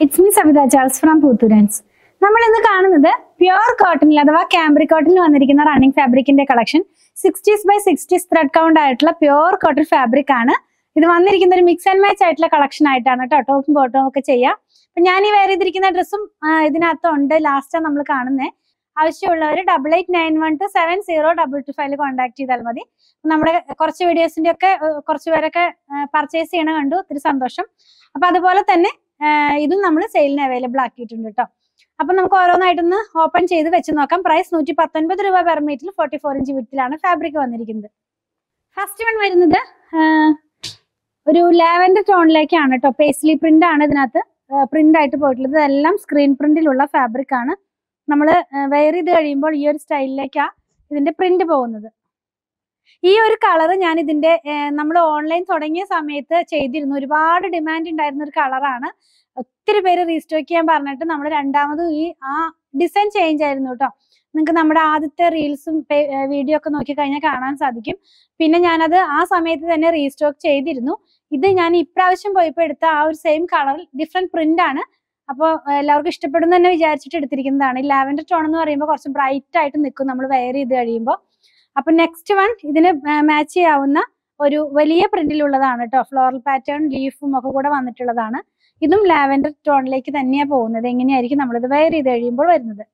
it's me Savitha Charles from Poothurans നമ്മൾ ഇന്ന് കാണുന്നത് പ്യുവർ കോട്ടണിൽ അഥവാ ക്യാമ്പ്രി കോട്ടണിൽ വന്നിരിക്കുന്ന റണ്ണിങ് ഫാബ്രിക്കിന്റെ collection sixties by sixties thread count ആയിട്ടുള്ള പ്യുവർ കോട്ടൺ ഫാബ്രിക് ആണ് ഇത് വന്നിരിക്കുന്ന ഒരു മിക്സ് ആൻഡ് മാച്ച് ആയിട്ടുള്ള കളക്ഷൻ ആയിട്ടാണ് കേട്ടോ ടോപ്പും ബോട്ടവും ഒക്കെ ചെയ്യാം അപ്പൊ ഞാൻ ഈ വേറെ ചെയ്തിരിക്കുന്ന ഡ്രസ്സും ഇതിനകത്തുണ്ട് ലാസ്റ്റാണ് നമ്മൾ കാണുന്നത് ആവശ്യമുള്ളവർ double eight nine one two seven zero double two five contact ചെയ്താൽ മതി നമ്മുടെ കുറച്ച് വീഡിയോസിന്റെ ഒക്കെ ഏഹ്, കുറച്ച് പേരൊക്കെ പർച്ചേസ് ചെയ്യണ കണ്ടു ഒത്തിരി സന്തോഷം അപ്പൊ അതുപോലെ തന്നെ ആഹ് ഇതും നമ്മൾ സെയിലിന് അവൈലബിൾ ആക്കിയിട്ടുണ്ട് കേട്ടോ അപ്പൊ നമുക്ക് ഓരോന്നായിട്ടൊന്ന് ഓപ്പൺ ചെയ്ത് വെച്ച് നോക്കാം പ്രൈസ് നൂറ്റി പത്തൊൻപത് രൂപ പെർ മീറ്ററിൽ ഫോർട്ടി ഫോർ ഇഞ്ച് വിട്ടിലാണ് ഫാബ്രിക് വന്നിരിക്കുന്നത് ഫസ്റ്റ് വൺ വരുന്നത് ആഹ് ഒരു ലാവൻഡർ ടോണിലേക്കാണ് കേട്ടോ പേസ്ലി പ്രിന്റ് ആണ് ഇതിനകത്ത് പ്രിന്റ് ആയിട്ട് പോയിട്ടുള്ളത് ഇതെല്ലാം സ്ക്രീൻ പ്രിന്റിലുള്ള ഫാബ്രിക് ആണ് നമ്മൾ വെയർ ചെയ്ത് കഴിയുമ്പോൾ ഈ ഒരു സ്റ്റൈലിലേക്കാ ഇതിന്റെ പ്രിന്റ് പോകുന്നത് ഈ ഒരു കളർ ഞാൻ ഇതിന്റെ നമ്മൾ ഓൺലൈൻ തുടങ്ങിയ സമയത്ത് ചെയ്തിരുന്നു ഒരുപാട് ഡിമാൻഡ് ഉണ്ടായിരുന്ന ഒരു കളറാണ് ഒത്തിരി പേര് റീസ്റ്റോക്ക് ചെയ്യാൻ പറഞ്ഞിട്ട് നമ്മൾ രണ്ടാമത് ഈ ആ ഡിസൈൻ ചേഞ്ച് ആയിരുന്നു കേട്ടോ നിങ്ങൾക്ക് നമ്മുടെ ആദ്യത്തെ റീൽസും വീഡിയോ ഒക്കെ നോക്കി കഴിഞ്ഞാൽ കാണാൻ സാധിക്കും പിന്നെ ഞാനത് ആ സമയത്ത് തന്നെ റീസ്റ്റോക്ക് ചെയ്തിരുന്നു ഇത് ഞാൻ ഇപ്രാവശ്യം പോയപ്പോൾ എടുത്ത ആ ഒരു സെയിം കളറിൽ ഡിഫറെന്റ് പ്രിന്റ് ആണ് അപ്പോൾ എല്ലാവർക്കും ഇഷ്ടപ്പെടും തന്നെ വിചാരിച്ചിട്ട് എടുത്തിരിക്കുന്നതാണ് ഈ ലാവൻഡർ ടോൺ എന്ന് പറയുമ്പോൾ കുറച്ച് ബ്രൈറ്റ് ആയിട്ട് നിൽക്കും നമ്മൾ വെയർ ചെയ്ത് കഴിയുമ്പോൾ അപ്പൊ നെക്സ്റ്റ് വൺ ഇതിന് മാച്ച് ചെയ്യാവുന്ന ഒരു വലിയ പ്രിന്റിലുള്ളതാണ് കേട്ടോ ഫ്ലോറൽ പാറ്റേൺ ലീഫും ഒക്കെ കൂടെ വന്നിട്ടുള്ളതാണ് ഇതും ലാവൻഡർ ടോണിലേക്ക് തന്നെയാണ് പോകുന്നത് എങ്ങനെയായിരിക്കും നമ്മളിത് വെയർ ചെയ്ത് കഴിയുമ്പോൾ വരുന്നത്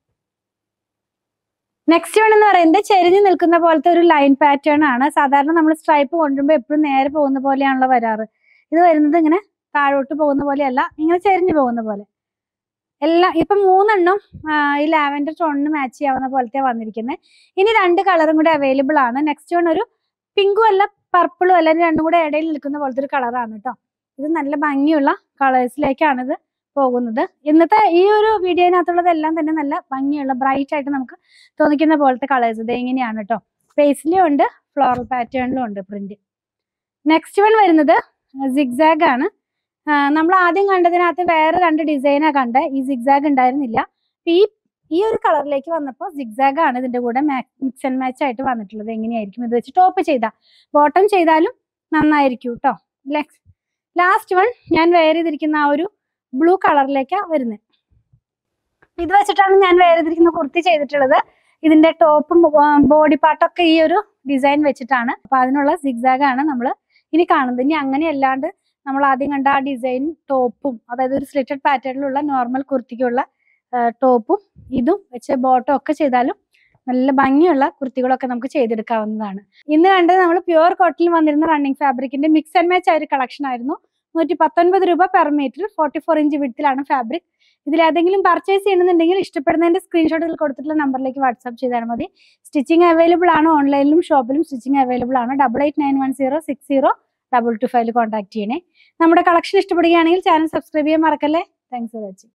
നെക്സ്റ്റ് വൺ എന്ന് പറയുന്നത് ചെരിഞ്ഞു നിൽക്കുന്ന പോലത്തെ ഒരു ലൈൻ പാറ്റേൺ ആണ് സാധാരണ നമ്മൾ സ്ട്രൈപ്പ് കൊണ്ടുവരുമ്പോൾ എപ്പോഴും നേരെ പോകുന്ന പോലെയാണല്ലോ വരാറ് ഇത് വരുന്നത് ഇങ്ങനെ താഴോട്ട് പോകുന്ന പോലെയല്ല ഇങ്ങനെ ചെരിഞ്ഞു പോകുന്ന പോലെ എല്ലാം ഇപ്പൊ മൂന്നെണ്ണം ആ, ഈ ലാവൻഡർ ടോണിന് മാച്ച് ചെയ്യാവുന്ന പോലത്തെ വന്നിരിക്കുന്നത് ഇനി രണ്ട് കളറും കൂടെ അവൈലബിൾ ആണ് നെക്സ്റ്റ് വൺ ഒരു പിങ്കും അല്ല പർപ്പിളും അല്ല ഇത് രണ്ടും കൂടെ ഇടയിൽ നിൽക്കുന്ന പോലത്തെ ഒരു കളറാണ് കേട്ടോ ഇത് നല്ല ഭംഗിയുള്ള കളേഴ്സിലേക്കാണ് ഇത് പോകുന്നത് ഇന്നത്തെ ഈ ഒരു വീഡിയോനകത്തുള്ളതെല്ലാം തന്നെ നല്ല ഭംഗിയുള്ള ബ്രൈറ്റ് ആയിട്ട് നമുക്ക് തോന്നിക്കുന്ന പോലത്തെ കളേഴ്സ് ഇത് എങ്ങനെയാണ് കേട്ടോ ഫേസിലും ഉണ്ട് ഫ്ലോറൽ പാറ്റേണിലും ഉണ്ട് പ്രിന്റ് നെക്സ്റ്റ് വൺ വരുന്നത് സിഗ്സാഗ് ആണ് നമ്മൾ ആദ്യം കണ്ടതിനകത്ത് വേറെ രണ്ട് ഡിസൈനാണ് കണ്ടത് ഈ സിഗ്സാഗ് ഉണ്ടായിരുന്നില്ല അപ്പൊ ഈ ഈ ഒരു കളറിലേക്ക് വന്നപ്പോൾ സിഗ്സാഗ് ആണ് ഇതിന്റെ കൂടെ മിക്സ് ആൻഡ് മാച്ച് ആയിട്ട് വന്നിട്ടുള്ളത് എങ്ങനെയായിരിക്കും ഇത് വെച്ച് ടോപ്പ് ചെയ്താൽ ബോട്ടം ചെയ്താലും നന്നായിരിക്കും കേട്ടോ ലാസ്റ്റ് വൺ ഞാൻ വെയർ ചെയ്തിരിക്കുന്ന ആ ഒരു ബ്ലൂ കളറിലേക്കാണ് വരുന്നത് ഇത് വെച്ചിട്ടാണ് ഞാൻ വെയർ ചെയ്തിരിക്കുന്ന കുർത്തി ചെയ്തിട്ടുള്ളത് ഇതിന്റെ ടോപ്പും ബോഡി പാർട്ടൊക്കെ ഈ ഒരു ഡിസൈൻ വെച്ചിട്ടാണ് അപ്പൊ അതിനുള്ള സിഗ്സാഗ് ആണ് നമ്മൾ ഇനി കാണുന്നത് ഇനി അങ്ങനെ അല്ലാണ്ട് നമ്മൾ ആദ്യം കണ്ട ആ ഡിസൈൻ ടോപ്പും അതായത് ഒരു സ്ലിറ്റഡ് പാറ്റേണിലുള്ള നോർമൽ കുർത്തിക്കുള്ള ടോപ്പും ഇതും വെച്ച് ബോട്ടം ഒക്കെ ചെയ്താലും നല്ല ഭംഗിയുള്ള കുർത്തികളൊക്കെ നമുക്ക് ചെയ്തെടുക്കാവുന്നതാണ് ഇന്ന് കണ്ടത് നമ്മൾ പ്യുവർ കോട്ടണിൽ വന്നിരുന്ന റണ്ണിങ് ഫാബ്രിക്കിന്റെ മിക്സ് ആൻഡ് മാച്ച് ആയ ഒരു കളക്ഷൻ ആയിരുന്നു നൂറ്റി പത്തൊൻപത് രൂപ per metre forty four inch വിടത്തിലാണ് ഫാബ്രിക് ഇതിൽ ഏതെങ്കിലും പർച്ചേസ് ചെയ്യണമെന്നുണ്ടെങ്കിൽ ഇഷ്ടപ്പെടുന്നതിന്റെ സ്ക്രീൻഷോട്ടിൽ കൊടുത്തിട്ടുള്ള നമ്പറിലേക്ക് വാട്സ്ആപ്പ് ചെയ്താൽ മതി സ്റ്റിച്ചിങ് അവൈലബിൾ ആണ് ഓൺലൈനിലും ഷോപ്പിലും സ്റ്റിച്ചിങ് അവൈലബിൾ ആണ് double eight nine one zero six zero double two five contact ചെയ്യണേ നമ്മുടെ കളക്ഷൻ ഇഷ്ടപ്പെടുകയാണെങ്കിൽ ചാനൽ സബ്സ്ക്രൈബ് ചെയ്യാൻ മറക്കല്ലേ താങ്ക്സ് ഫോർ വാച്ചിങ്